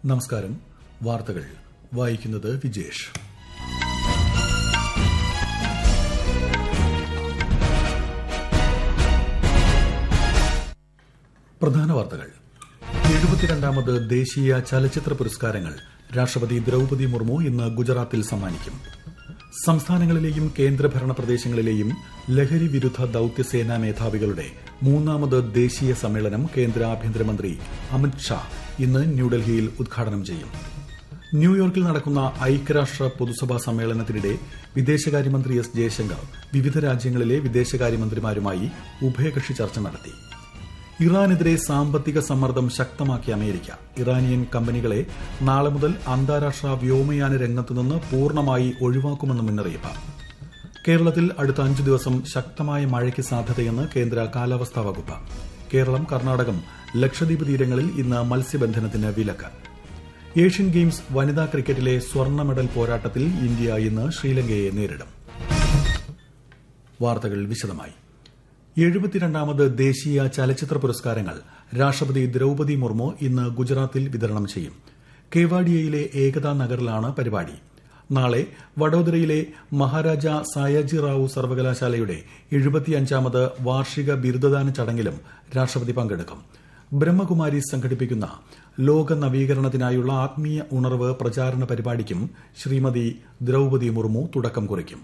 നമസ്കാരം വാർത്തകൾ വായിക്കുന്നത് വിജേഷ് പ്രധാന വാർത്തകൾ എഴുപത്തിരണ്ടാമത് ദേശീയ ചലച്ചിത്ര പുരസ്കാരങ്ങൾ രാഷ്ട്രപതി ദ്രൌപതി മുർമു ഇന്ന് ഗുജറാത്തിൽ സമ്മാനിക്കും സംസ്ഥാനങ്ങളിലെയും കേന്ദ്രഭരണ പ്രദേശങ്ങളിലെയും ലഹരി വിരുദ്ധ ദൌത്യസേനാ മേധാവികളുടെ മൂന്നാമത് ദേശീയ സമ്മേളനം കേന്ദ്ര ആഭ്യന്തരമന്ത്രി അമിത് ഷാ ഇന്ന് ന്യൂഡൽഹിയിൽ ഉദ്ഘാടനം ചെയ്യും ന്യൂയോർക്കിൽ നടക്കുന്ന ഐക്യരാഷ്ട്ര പൊതുസഭാ സമ്മേളനത്തിനിടെ വിദേശകാര്യമന്ത്രി എസ് ജയശങ്കർ വിവിധ രാജ്യങ്ങളിലെ വിദേശകാര്യമന്ത്രിമാരുമായി ഉഭയകക്ഷി ചർച്ച നടത്തി ഇറാനെതിരെ സാമ്പത്തിക സമ്മർദ്ദം ശക്തമാക്കിയ അമേരിക്ക ഇറാനിയൻ കമ്പനികളെ നാളെ മുതൽ അന്താരാഷ്ട്ര വ്യോമയാന രംഗത്തുനിന്ന് പൂർണ്ണമായി ഒഴിവാക്കുമെന്ന് മുന്നറിയിപ്പ് കേരളത്തിൽ അടുത്ത അഞ്ചു ദിവസം ശക്തമായ മഴയ്ക്ക് സാധ്യതയെന്ന് കേന്ദ്ര കാലാവസ്ഥാ വകുപ്പ് കേരളം കർണാടകം ലക്ഷദ്വീപ് തീരങ്ങളിൽ ഇന്ന് മത്സ്യബന്ധനത്തിന് വിലക്ക് ഏഷ്യൻ ഗെയിംസ് വനിതാ ക്രിക്കറ്റിലെ സ്വർണ്ണ മെഡൽ പോരാട്ടത്തിൽ ഇന്ത്യ ഇന്ന് ശ്രീലങ്കയെ നേരിടും വാർത്തകൾ വിശദമായി എഴുപത്തിരണ്ടാമത് ദേശീയ ചലച്ചിത്ര പുരസ്കാരങ്ങൾ രാഷ്ട്രപതി ദ്രൌപതി മുർമു ഇന്ന് ഗുജറാത്തിൽ വിതരണം ചെയ്യും കേവാഡിയയിലെ ഏകതാ നഗറിലാണ് പരിപാടി നാളെ വഡോദരയിലെ മഹാരാജ സായാജി റാവു സർവകലാശാലയുടെ എഴുപത്തിയഞ്ചാമത് വാർഷിക ബിരുദദാന ചടങ്ങിലും രാഷ്ട്രപതി പങ്കെടുക്കും ബ്രഹ്മകുമാരി സംഘടിപ്പിക്കുന്ന ലോക നവീകരണത്തിനായുള്ള ആത്മീയ ഉണർവ് പ്രചാരണ പരിപാടിക്കും ശ്രീമതി ദ്രൌപതി മുർമു തുടക്കം കുറിക്കും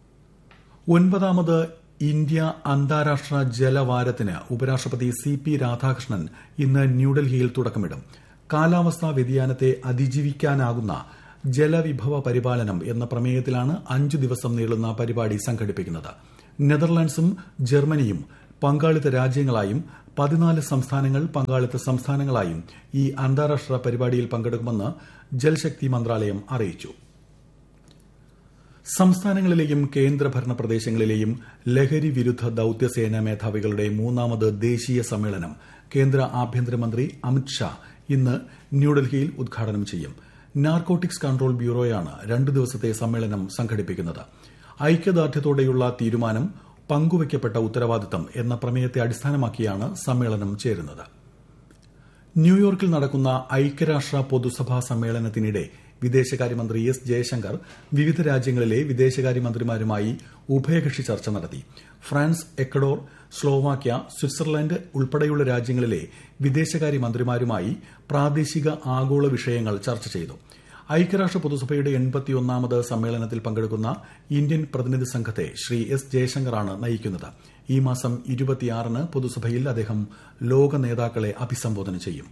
ഒൻപതാമത് ഇന്ത്യ അന്താരാഷ്ട്ര ജലവാരത്തിന് ഉപരാഷ്ട്രപതി സി പി രാധാകൃഷ്ണൻ ഇന്ന് ന്യൂഡൽഹിയിൽ തുടക്കമിടും കാലാവസ്ഥാ വ്യതിയാനത്തെ അതിജീവിക്കാനാകുന്ന ജലവിഭവ പരിപാലനം എന്ന പ്രമേയത്തിലാണ് അഞ്ചു ദിവസം നീളുന്ന പരിപാടി സംഘടിപ്പിക്കുന്നത് നെതർലാൻഡ്സും ജർമ്മനിയും പങ്കാളിത്ത രാജ്യങ്ങളായും പതിനാല് സംസ്ഥാനങ്ങൾ പങ്കാളിത്ത സംസ്ഥാനങ്ങളായും ഈ അന്താരാഷ്ട്ര പരിപാടിയിൽ പങ്കെടുക്കുമെന്ന് ജൽശക്തി മന്ത്രാലയം അറിയിച്ചു സംസ്ഥാനങ്ങളിലെയും കേന്ദ്രഭരണ പ്രദേശങ്ങളിലെയും ലഹരി വിരുദ്ധ ദൌത്യസേനാ മേധാവികളുടെ മൂന്നാമത് ദേശീയ സമ്മേളനം കേന്ദ്ര ആഭ്യന്തരമന്ത്രി അമിത് ഷാ ഇന്ന് ന്യൂഡൽഹിയിൽ ഉദ്ഘാടനം ചെയ്യും നാർക്കോട്ടിക്സ് കൺട്രോൾ ബ്യൂറോയാണ് രണ്ടു ദിവസത്തെ സമ്മേളനം സംഘടിപ്പിക്കുന്നത് ഐക്യദാർഢ്യത്തോടെയുള്ള തീരുമാനം പങ്കുവയ്ക്കപ്പെട്ട ഉത്തരവാദിത്തം എന്ന പ്രമേയത്തെ അടിസ്ഥാനമാക്കിയാണ് സമ്മേളനം ചേരുന്നത് ന്യൂയോർക്കിൽ നടക്കുന്ന ഐക്യരാഷ്ട്ര പൊതുസഭാ സമ്മേളനത്തിനിടെ വിദേശകാര്യമന്ത്രി എസ് ജയശങ്കർ വിവിധ രാജ്യങ്ങളിലെ വിദേശകാര്യമന്ത്രിമാരുമായി ഉഭയകക്ഷി ചർച്ച നടത്തി ഫ്രാൻസ് എക്കഡോർ സ്ലോവാക്യ സ്വിറ്റ്സർലൻഡ് ഉൾപ്പെടെയുള്ള രാജ്യങ്ങളിലെ വിദേശകാര്യമന്ത്രിമാരുമായി പ്രാദേശിക ആഗോള വിഷയങ്ങൾ ചർച്ച ചെയ്തു ഐക്യരാഷ്ട്ര പൊതുസഭയുടെ എൺപത്തിയൊന്നാമത് സമ്മേളനത്തിൽ പങ്കെടുക്കുന്ന ഇന്ത്യൻ പ്രതിനിധി സംഘത്തെ ശ്രീ എസ് ജയശങ്കറാണ് നയിക്കുന്നത് ഈ മാസം ഇരുപത്തിയാറിന് പൊതുസഭയിൽ അദ്ദേഹം ലോക നേതാക്കളെ അഭിസംബോധന ചെയ്യും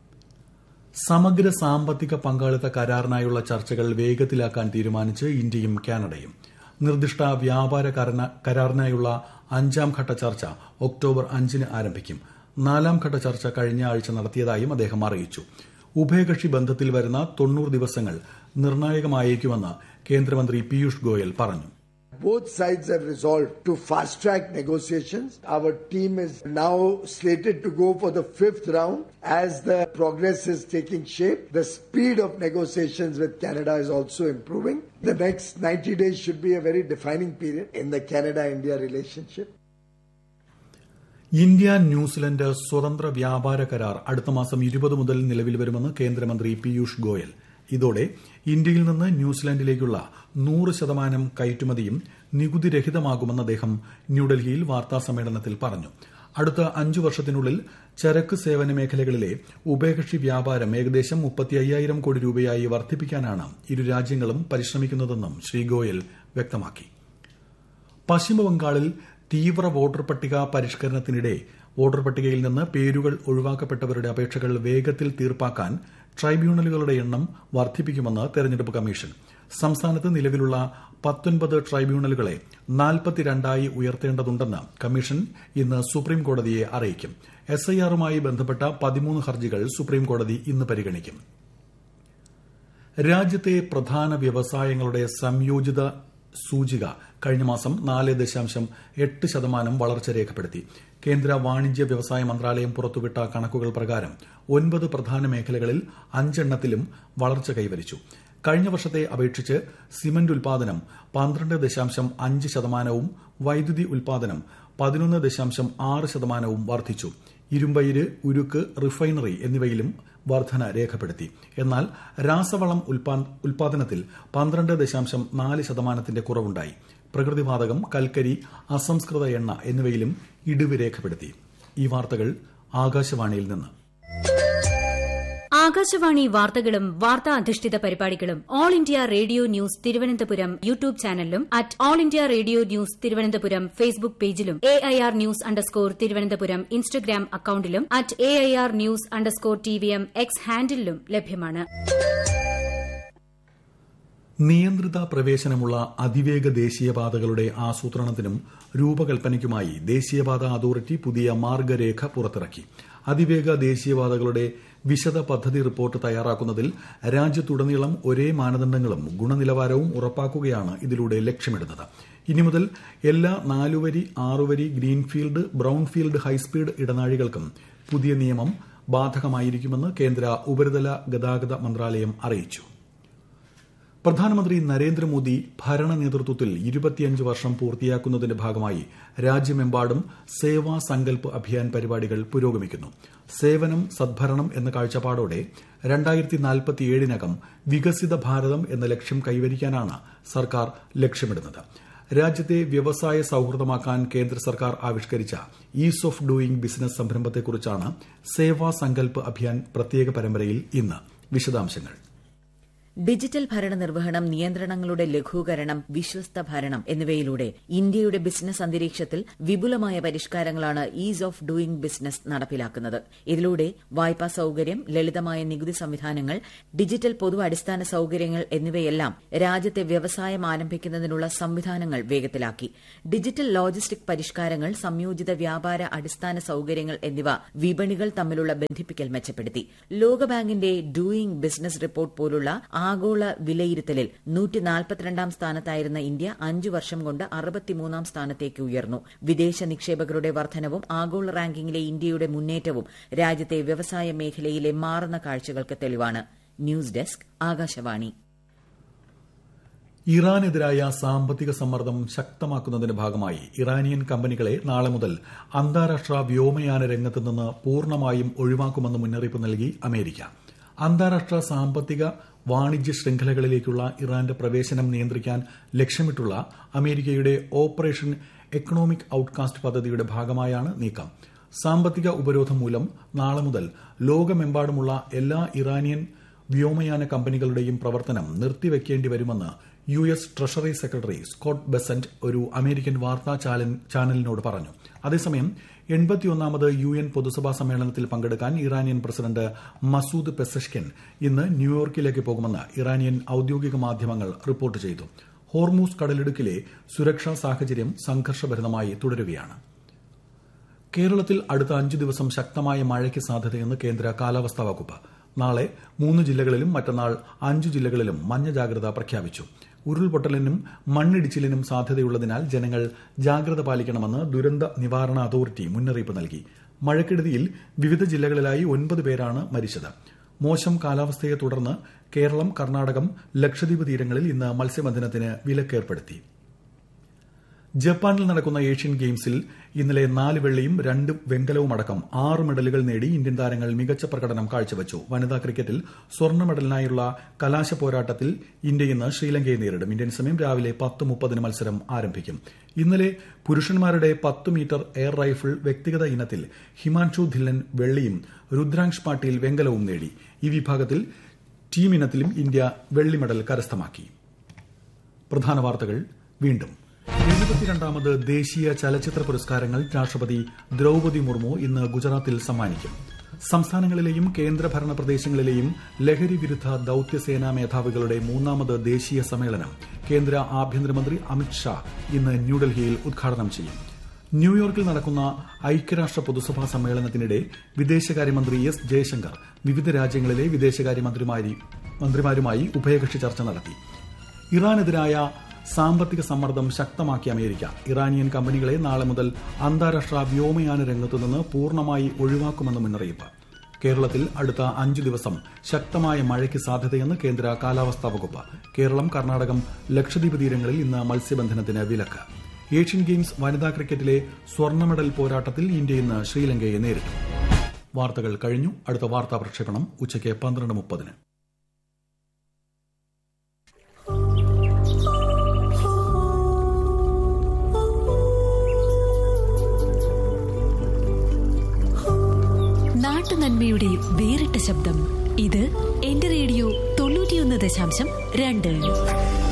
സമഗ്ര സാമ്പത്തിക പങ്കാളിത്ത കരാറിനായുള്ള ചർച്ചകൾ വേഗത്തിലാക്കാൻ തീരുമാനിച്ച് ഇന്ത്യയും കാനഡയും നിർദ്ദിഷ്ട വ്യാപാര കരാറിനായുള്ള അഞ്ചാം ഘട്ട ചർച്ച ഒക്ടോബർ അഞ്ചിന് ആരംഭിക്കും നാലാം ഘട്ട ചർച്ച കഴിഞ്ഞ ആഴ്ച നടത്തിയതായും അദ്ദേഹം അറിയിച്ചു ഉഭയകക്ഷി ബന്ധത്തിൽ വരുന്ന തൊണ്ണൂറ് ദിവസങ്ങൾ നിർണായകമായേക്കുമെന്ന് കേന്ദ്രമന്ത്രി പീയൂഷ് ഗോയൽ പറഞ്ഞു Both sides have resolved to fast track negotiations. Our team is now slated to go for the fifth round. As the progress is taking shape, the speed of negotiations with Canada is also improving. The next 90 days should be a very defining period in the Canada India relationship. India New Zealand സ്വതന്ത്ര വ്യാപാര കരാർ അടുത്ത മാസം ഇരുപത് മുതൽ നിലവിൽ വരുമെന്ന് കേന്ദ്രമന്ത്രി പീയൂഷ് ഗോയൽ ഇതോടെ ഇന്ത്യയിൽ നിന്ന് ന്യൂസിലാൻഡിലേക്കുള്ള നൂറ് ശതമാനം കയറ്റുമതിയും നികുതിരഹിതമാകുമെന്ന് അദ്ദേഹം ന്യൂഡൽഹിയിൽ വാർത്താസമ്മേളനത്തിൽ പറഞ്ഞു അടുത്ത അഞ്ചു വർഷത്തിനുള്ളിൽ ചരക്ക് സേവന മേഖലകളിലെ ഉഭയകക്ഷി വ്യാപാരം ഏകദേശം മുപ്പത്തി അയ്യായിരം കോടി രൂപയായി വർദ്ധിപ്പിക്കാനാണ് ഇരു രാജ്യങ്ങളും പരിശ്രമിക്കുന്നതെന്നും ശ്രീ ഗോയൽ വ്യക്തമാക്കി പശ്ചിമബംഗാളിൽ തീവ്ര വോട്ടർ പട്ടിക പരിഷ്കരണത്തിനിടെ വോട്ടർ പട്ടികയിൽ നിന്ന് പേരുകൾ ഒഴിവാക്കപ്പെട്ടവരുടെ അപേക്ഷകൾ വേഗത്തിൽ തീർപ്പാക്കാൻ ട്രൈബ്യൂണലുകളുടെ എണ്ണം വർദ്ധിപ്പിക്കുമെന്ന് തെരഞ്ഞെടുപ്പ് കമ്മീഷൻ സംസ്ഥാനത്ത് നിലവിലുള്ള പത്തൊൻപത് ട്രൈബ്യൂണലുകളെ നാൽപ്പത്തിരണ്ടായി ഉയർത്തേണ്ടതുണ്ടെന്ന് കമ്മീഷൻ ഇന്ന് സുപ്രീം കോടതിയെ അറിയിക്കും എസ് ഐ ആറുമായി ബന്ധപ്പെട്ട പതിമൂന്ന് ഹർജികൾ സുപ്രീം കോടതി ഇന്ന് പരിഗണിക്കും രാജ്യത്തെ പ്രധാന വ്യവസായങ്ങളുടെ സംയോജിത സൂചിക കഴിഞ്ഞ മാസം നാല് ദശാംശം എട്ട് ശതമാനം വളർച്ച രേഖപ്പെടുത്തി കേന്ദ്ര വാണിജ്യ വ്യവസായ മന്ത്രാലയം പുറത്തുവിട്ട കണക്കുകൾ പ്രകാരം ഒൻപത് പ്രധാന മേഖലകളിൽ അഞ്ചെണ്ണത്തിലും വളർച്ച കൈവരിച്ചു കഴിഞ്ഞ വർഷത്തെ അപേക്ഷിച്ച് സിമന്റ് ഉൽപാദനം പന്ത്രണ്ട് ദശാംശം അഞ്ച് ശതമാനവും വൈദ്യുതി ഉൽപാദനം പതിനൊന്ന് ദശാംശം ആറ് ശതമാനവും വർദ്ധിച്ചു ഇരുമ്പയിര് ഉരുക്ക് റിഫൈനറി എന്നിവയിലും വർധന രേഖപ്പെടുത്തി എന്നാൽ രാസവളം ഉൽപാദനത്തിൽ പന്ത്രണ്ട് ദശാംശം നാല് ശതമാനത്തിന്റെ കുറവുണ്ടായി പ്രകൃതിവാതകം കൽക്കരി അസംസ്കൃത എണ്ണ എന്നിവയിലും ഇടിവ് രേഖപ്പെടുത്തി ഈ വാർത്തകൾ ആകാശവാണിയിൽ നിന്ന് ആകാശവാണി വാർത്തകളും വാർത്താ അധിഷ്ഠിത പരിപാടികളും All India Radio News Thiruvananthapuram YouTube ചാനലിലും at All India Radio News Thiruvananthapuram Facebook പേജിലും A I R news underscore Thiruvananthapuram Instagram അക്കൌണ്ടിലും at A I R news underscore T V M X ഹാൻഡിലും ലഭ്യമാണ് നിയന്ത്രിത പ്രവേശനമുള്ള അതിവേഗ ദേശീയപാതകളുടെ ആസൂത്രണത്തിനും രൂപകൽപ്പനയ്ക്കുമായി ദേശീയപാത അതോറിറ്റി പുതിയ മാർഗരേഖ പുറത്തിറക്കി അതിവേഗ ദേശീയപാതകളുടെ വിശദ പദ്ധതി റിപ്പോർട്ട് തയ്യാറാക്കുന്നതിൽ രാജ്യത്തുടനീളം ഒരേ മാനദണ്ഡങ്ങളും ഗുണനിലവാരവും ഉറപ്പാക്കുകയാണ് ഇതിലൂടെ ലക്ഷ്യമിടുന്നത് ഇനി മുതൽ എല്ലാ നാലുവരി ആറുവരി ഗ്രീൻഫീൽഡ് ബ്രൌൺഫീൽഡ് ഹൈസ്പീഡ് ഇടനാഴികൾക്കും പുതിയ നിയമം ബാധകമായിരിക്കുമെന്ന് കേന്ദ്ര ഉപരിതല ഗതാഗത മന്ത്രാലയം അറിയിച്ചു പ്രധാനമന്ത്രി നരേന്ദ്രമോദി ഭരണ നേതൃത്വത്തിൽ ഇരുപത്തിയഞ്ച് വർഷം പൂർത്തിയാക്കുന്നതിന്റെ ഭാഗമായി രാജ്യമെമ്പാടും സേവാ സങ്കൽപ് അഭിയാൻ പരിപാടികൾ പുരോഗമിക്കുന്നു സേവനം സദ്ഭരണം എന്ന കാഴ്ചപ്പാടോടെ രണ്ടായിരത്തി നാൽപ്പത്തിയേഴിനകം വികസിത ഭാരതം എന്ന ലക്ഷ്യം കൈവരിക്കാനാണ് സർക്കാർ ലക്ഷ്യമിടുന്നത് രാജ്യത്തെ വ്യവസായ സൌഹൃദമാക്കാൻ കേന്ദ്ര സർക്കാർ ആവിഷ്കരിച്ച ഈസ് ഓഫ് ഡൂയിംഗ് ബിസിനസ് സംരംഭത്തെക്കുറിച്ചാണ് സേവാ സങ്കൽപ് അഭിയാൻ പ്രത്യേക പരമ്പരയിൽ ഇന്ന് വിശദാംശങ്ങൾ ഡിജിറ്റൽ ഭരണ നിർവഹണം നിയന്ത്രണങ്ങളുടെ ലഘൂകരണം വിശ്വസ്ത ഭരണം എന്നിവയിലൂടെ ഇന്ത്യയുടെ ബിസിനസ് അന്തരീക്ഷത്തിൽ വിപുലമായ പരിഷ്കാരങ്ങളാണ് ഈസ് ഓഫ് ഡൂയിംഗ് ബിസിനസ് നടപ്പിലാക്കുന്നത് ഇതിലൂടെ വായ്പാ സൌകര്യം ലളിതമായ നികുതി സംവിധാനങ്ങൾ ഡിജിറ്റൽ പൊതു അടിസ്ഥാന സൌകര്യങ്ങൾ എന്നിവയെല്ലാം രാജ്യത്തെ വ്യവസായം ആരംഭിക്കുന്നതിനുള്ള സംവിധാനങ്ങൾ വേഗത്തിലാക്കി ഡിജിറ്റൽ ലോജിസ്റ്റിക് പരിഷ്കാരങ്ങൾ സംയോജിത വ്യാപാര അടിസ്ഥാന സൌകര്യങ്ങൾ എന്നിവ വിപണികൾ തമ്മിലുള്ള ബന്ധിപ്പിക്കൽ മെച്ചപ്പെടുത്തി ലോകബാങ്കിന്റെ ഡൂയിംഗ് ബിസിനസ് റിപ്പോർട്ട് പോലുള്ള ആഗോള വിലയിരുത്തലിൽ നൂറ്റിനാൽപ്പത്തിരണ്ടാം സ്ഥാനത്തായിരുന്ന ഇന്ത്യ അഞ്ചു വർഷം കൊണ്ട് അറുപത്തിമൂന്നാം സ്ഥാനത്തേക്ക് ഉയർന്നു വിദേശ നിക്ഷേപകരുടെ വർധനവും ആഗോള റാങ്കിങ്ങിലെ ഇന്ത്യയുടെ മുന്നേറ്റവും രാജ്യത്തെ വ്യവസായ മേഖലയിലെ മാറുന്ന കാഴ്ചകൾക്ക് തെളിവാണ് ന്യൂസ് ഡെസ്ക് ആകാശവാണി ഇറാനെതിരായ സാമ്പത്തിക സമ്മർദ്ദം ശക്തമാക്കുന്നതിന്റെ ഭാഗമായി ഇറാനിയൻ കമ്പനികളെ നാളെ മുതൽ അന്താരാഷ്ട്ര വ്യോമയാന രംഗത്ത് നിന്ന് പൂർണ്ണമായും ഒഴിവാക്കുമെന്ന് മുന്നറിയിപ്പ് നൽകി അമേരിക്ക അന്താരാഷ്ട്ര സാമ്പത്തിക വാണിജ്യ ശൃംഖലകളിലേക്കുള്ള ഇറാന്റെ പ്രവേശനം നിയന്ത്രിക്കാൻ ലക്ഷ്യമിട്ടുള്ള അമേരിക്കയുടെ ഓപ്പറേഷൻ എക്കണോമിക് ഔട്ട്കാസ്റ്റ് പദ്ധതിയുടെ ഭാഗമായാണ് നീക്കം സാമ്പത്തിക ഉപരോധം മൂലം നാളെ മുതൽ ലോകമെമ്പാടുമുള്ള എല്ലാ ഇറാനിയൻ വ്യോമയാന കമ്പനികളുടെയും പ്രവർത്തനം നിർത്തിവെക്കേണ്ടി വരുമെന്ന് U S treasury secretary Scott Bessent ഒരു അമേരിക്കൻ വാർത്താ ചാനലിനോട് പറഞ്ഞു അതേസമയം എൺപത്തിയൊന്നാമത് യു എൻ പൊതുസഭാ സമ്മേളനത്തിൽ പങ്കെടുക്കാൻ ഇറാനിയൻ പ്രസിഡന്റ് മസൂദ് പെസഷ്കൻ ഇന്ന് ന്യൂയോർക്കിലേക്ക് പോകുമെന്ന് ഇറാനിയൻ ഔദ്യോഗിക മാധ്യമങ്ങൾ റിപ്പോർട്ട് ചെയ്തു ഹോർമൂസ് കടലിടുക്കിലെ സുരക്ഷാ സാഹചര്യം സംഘർഷഭരിതമായി തുടരുകയാണ് കേരളത്തിൽ അടുത്ത അഞ്ചു ദിവസം ശക്തമായ മഴയ്ക്ക് സാധ്യതയെന്ന് കേന്ദ്ര കാലാവസ്ഥാ വകുപ്പ് നാളെ മൂന്ന് ജില്ലകളിലും മറ്റന്നാൾ അഞ്ചു ജില്ലകളിലും മഞ്ഞ ജാഗ്രത പ്രഖ്യാപിച്ചു ഉരുൾപൊട്ടലിനും മണ്ണിടിച്ചിലിനും സാധ്യതയുള്ളതിനാൽ ജനങ്ങൾ ജാഗ്രത പാലിക്കണമെന്ന് ദുരന്ത നിവാരണ അതോറിറ്റി മുന്നറിയിപ്പ് നൽകി മഴക്കെടുതിയിൽ വിവിധ ജില്ലകളിലായി ഒൻപത് പേരാണ് മരിച്ചത് മോശം കാലാവസ്ഥയെ തുടർന്ന് കേരളം കർണാടകം ലക്ഷദ്വീപ് തീരങ്ങളിൽ ഇന്ന് മത്സ്യബന്ധനത്തിന് വിലക്കേർപ്പെടുത്തി ജപ്പാനിൽ നടക്കുന്ന ഏഷ്യൻ ഗെയിംസിൽ ഇന്നലെ നാല് വെള്ളിയും രണ്ട് വെങ്കലവും അടക്കം ആറ് മെഡലുകൾ നേടി ഇന്ത്യൻ താരങ്ങൾ മികച്ച പ്രകടനം കാഴ്ചവച്ചു വനിതാ ക്രിക്കറ്റിൽ സ്വർണ്ണ മെഡലിനായുള്ള കലാശ പോരാട്ടത്തിൽ ഇന്ത്യ ഇന്ന് ശ്രീലങ്കയെ നേരിടും ഇന്ത്യൻ സമയം രാവിലെ പത്ത് മുപ്പതിന് മത്സരം ആരംഭിക്കും ഇന്നലെ പുരുഷന്മാരുടെ പത്ത് മീറ്റർ എയർ റൈഫിൾ വ്യക്തിഗത ഇനത്തിൽ ഹിമാൻഷു ധില്ലൻ വെള്ളിയും രുദ്രാംശ് പാട്ടീൽ വെങ്കലവും നേടി ഈ വിഭാഗത്തിൽ ടീം ഇനത്തിലും ഇന്ത്യ വെള്ളി മെഡൽ കരസ്ഥമാക്കി പ്രധാന വാർത്തകൾ വീണ്ടും എഴുപത്തിരണ്ടാമത് ദേശീയ ചലച്ചിത്ര പുരസ്കാരങ്ങൾ രാഷ്ട്രപതി ദ്രൌപതി മുർമു ഇന്ന് ഗുജറാത്തിൽ സമ്മാനിക്കും സംസ്ഥാനങ്ങളിലെയും കേന്ദ്രഭരണ പ്രദേശങ്ങളിലെയും ലഹരി വിരുദ്ധ ദൌത്യസേനാ മേധാവികളുടെ മൂന്നാമത് ദേശീയ സമ്മേളനം കേന്ദ്ര ആഭ്യന്തരമന്ത്രി അമിത്ഷാ ഇന്ന് ന്യൂഡൽഹിയിൽ ഉദ്ഘാടനം ചെയ്യും ന്യൂയോർക്കിൽ നടക്കുന്ന ഐക്യരാഷ്ട്ര പൊതുസഭാ സമ്മേളനത്തിനിടെ വിദേശകാര്യമന്ത്രി എസ് ജയശങ്കർ വിവിധ രാജ്യങ്ങളിലെ വിദേശകാര്യമന്ത്രിമാരുമായി ഉഭയകക്ഷി ചർച്ച നടത്തി ഇറാനെതിരായ സാമ്പത്തിക സമ്മർദ്ദം ശക്തമാക്കി അമേരിക്ക ഇറാനിയൻ കമ്പനികളെ നാളെ മുതൽ അന്താരാഷ്ട്ര വ്യോമയാന രംഗത്തുനിന്ന് പൂർണ്ണമായി ഒഴിവാക്കുമെന്ന് മുന്നറിയിപ്പ് കേരളത്തിൽ അടുത്ത അഞ്ചു ദിവസം ശക്തമായ മഴയ്ക്ക് സാധ്യതയെന്ന് കേന്ദ്ര കാലാവസ്ഥാ വകുപ്പ് കേരളം കർണാടകം ലക്ഷദ്വീപ് തീരങ്ങളിൽ ഇന്ന് മത്സ്യബന്ധനത്തിന് വിലക്ക് ഏഷ്യൻ ഗെയിംസ് വനിതാ ക്രിക്കറ്റിലെ സ്വർണ്ണ മെഡൽ പോരാട്ടത്തിൽ ഇന്ത്യ ഇന്ന് ശ്രീലങ്കയെ നേരിടും വാർത്തകൾ കഴിഞ്ഞു അടുത്ത വാർത്താ പ്രക്ഷേപണം ഉച്ചയ്ക്ക് പന്ത്രണ്ട് മുപ്പതിന് നാട്ടുനന്മയുടെ വേറിട്ട ശബ്ദം ഇത് എന്റെ റേഡിയോ തൊണ്ണൂറ്റിയൊന്ന് ദശാംശം രണ്ട്